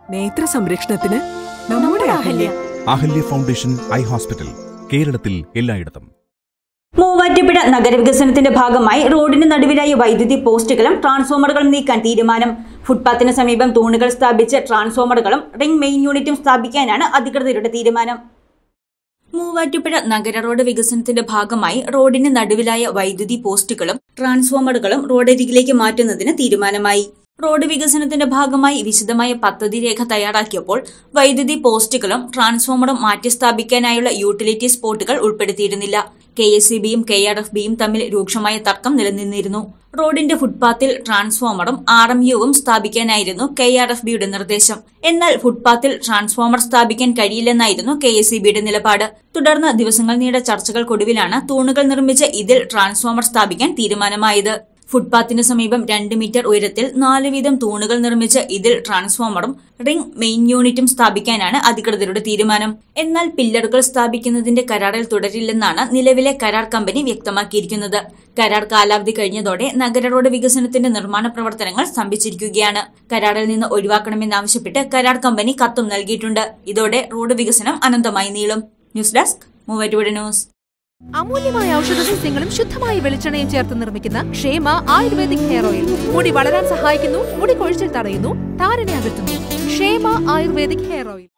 നേത്ര സംരക്ഷണത്തിന് നമ്മുടെ Ahalya Ahalya foundation eye hospital കേരളത്തിൽ എല്ലായിടത്തും മൂവാറ്റുപുഴ നഗരവികസനത്തിന്റെ ഭാഗമായി റോഡിന് നടുവിലായി വൈദ്യുതി പോസ്റ്റുകളും ട്രാൻസ്ഫോമറുകളും നീക്കാൻ തീരുമാനം ഫുട്പാത്തിന് സമീപം തൂണുകൾ സ്ഥാപിച്ച് ട്രാൻസ്ഫോമറുകളും റിംഗ് മെയിൻ യൂണിറ്റും സ്ഥാപിക്കാനാണ് അധികൃതരുടെ തീരുമാനം മൂവാറ്റുപുഴ നഗര റോഡ് വികസനത്തിന്റെ ഭാഗമായി റോഡിന് നടുവിലായ വൈദ്യുതി പോസ്റ്റുകളും ട്രാൻസ്ഫോമറുകളും റോഡരികിലേക്ക് മാറ്റുന്നതിന് തീരുമാനമായി റോഡ് വികസനത്തിന്റെ ഭാഗമായി വിശദമായ പദ്ധതി രേഖ തയ്യാറാക്കിയപ്പോൾ വൈദ്യുതി പോസ്റ്റുകളും ട്രാൻസ്ഫോമറും മാറ്റി സ്ഥാപിക്കാനായുള്ള യൂട്ടിലിറ്റി സ്പോട്ടുകൾ ഉൾപ്പെടുത്തിയിരുന്നില്ല കെ എസ് സി ബിയും കെ ആർ എഫ് ബിയും തമ്മിൽ രൂക്ഷമായ തർക്കം നിലനിന്നിരുന്നു റോഡിന്റെ ഫുട്പാത്തിൽ ട്രാൻസ്ഫോമറും ആർ എം യുവും സ്ഥാപിക്കാനായിരുന്നു കെ ആർ എഫ് ബിയുടെ നിർദ്ദേശം എന്നാൽ ഫുട്പാത്തിൽ ട്രാൻസ്ഫോമർ സ്ഥാപിക്കാൻ കഴിയില്ലെന്നായിരുന്നു കെ എസ് സി ബിയുടെ നിലപാട് തുടർന്ന് ദിവസങ്ങൾ നീണ്ട ചർച്ചകൾക്കൊടുവിലാണ് തൂണുകൾ നിർമ്മിച്ച ഇതിൽ ട്രാൻസ്ഫോമർ സ്ഥാപിക്കാൻ തീരുമാനമായത് ഫുട്പാത്തിന് സമീപം രണ്ട് മീറ്റർ ഉയരത്തിൽ നാല് വീതം തൂണുകൾ നിർമ്മിച്ച ഇതിൽ ട്രാൻസ്ഫോമറും റിംഗ് മെയിൻ യൂണിറ്റും സ്ഥാപിക്കാനാണ് അധികൃതരുടെ തീരുമാനം എന്നാൽ പില്ലറുകൾ സ്ഥാപിക്കുന്നതിന്റെ കരാറിൽ തുടരില്ലെന്നാണ് നിലവിലെ കരാർ കമ്പനി വ്യക്തമാക്കിയിരിക്കുന്നത് കരാർ കാലാവധി കഴിഞ്ഞതോടെ നഗര റോഡ് വികസനത്തിന്റെ നിർമ്മാണ പ്രവർത്തനങ്ങൾ സ്തംഭിച്ചിരിക്കുകയാണ് കരാറിൽ നിന്ന് ഒഴിവാക്കണമെന്നാവശ്യപ്പെട്ട് കരാർ കമ്പനി കത്തും നൽകിയിട്ടുണ്ട് ഇതോടെ റോഡ് വികസനം അനന്തമായി നീളും ന്യൂസ് ഡെസ്ക് മൂവാറ്റുപുഴ ന്യൂസ് അമൂല്യമായ ഔഷധ സസ്യങ്ങളും ശുദ്ധമായ വെളിച്ചെണ്ണയും ചേർത്ത് നിർമ്മിക്കുന്ന ക്ഷേമ ആയുർവേദിക് ഹെയർ ഓയിൽ മുടി വളരാൻ സഹായിക്കുന്നു മുടി കൊഴിച്ചിൽ തടയുന്നു താരനെ അകറ്റുന്നു ക്ഷേമ ആയുർവേദിക് ഹെയർ ഓയിൽ